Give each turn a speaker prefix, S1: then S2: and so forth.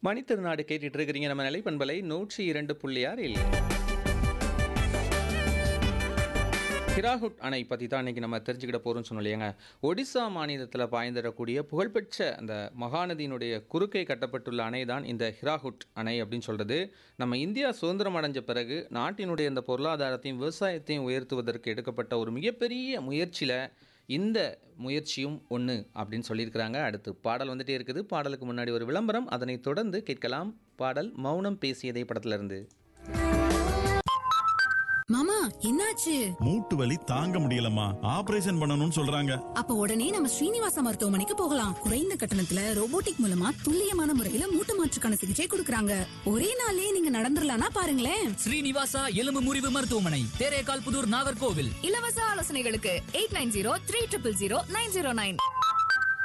S1: மணித்திருநாடு கேட்டுட்டு இருக்கிறீங்க நம்ம நிலைப்பண்பலை நூற்றி இரண்டு புள்ளி ஆறில் ஹிராகுட் அணை பற்றி தான் இன்றைக்கி நம்ம தெரிஞ்சுக்கிட போகிறோம்னு சொன்னோம் இல்லையாங்க ஒடிசா மாநிலத்தில் பாய்ந்திடக்கூடிய புகழ்பெற்ற அந்த மகாநதியினுடைய குறுக்கே கட்டப்பட்டுள்ள அணை தான் இந்த ஹிராகுட் அணை அப்படின்னு சொல்கிறது நம்ம இந்தியா சுதந்திரம் அடைஞ்ச பிறகு நாட்டினுடைய இந்த பொருளாதாரத்தையும் விவசாயத்தையும் உயர்த்துவதற்கு எடுக்கப்பட்ட ஒரு மிகப்பெரிய முயற்சியில் இந்த முயற்சியும் ஒன்று அப்படின்னு சொல்லியிருக்கிறாங்க அடுத்து பாடல் வந்துட்டே இருக்குது பாடலுக்கு முன்னாடி ஒரு விளம்பரம் அதனை தொடர்ந்து கேட்கலாம் பாடல் மௌனம் பேசியதை படத்திலிருந்து
S2: மாமா என்னாச்சு
S3: மூட்டு வலி தாங்க முடியலம்மா ஆபரேஷன் பண்ணணும்னு சொல்றாங்க
S2: அப்ப உடனே நம்ம ஸ்ரீனிவாச மருத்துவமனைக்கு போகலாம் குறைந்த கட்டணத்துல ரோபோட்டிக் மூலமா துல்லியமான முறையில மூட்டு மாற்றுக்கான சிகிச்சை கொடுக்கறாங்க ஒரே நாள்லயே நீங்க நடந்துடலாம்னா பாருங்களேன்
S4: ஸ்ரீனிவாசா எலும்பு முறிவு மருத்துவமனை தேரேகால் புதூர் நாகர்கோவில்
S5: இலவச ஆலோசனைகளுக்கு eight nine zero three triple zero nine zero nine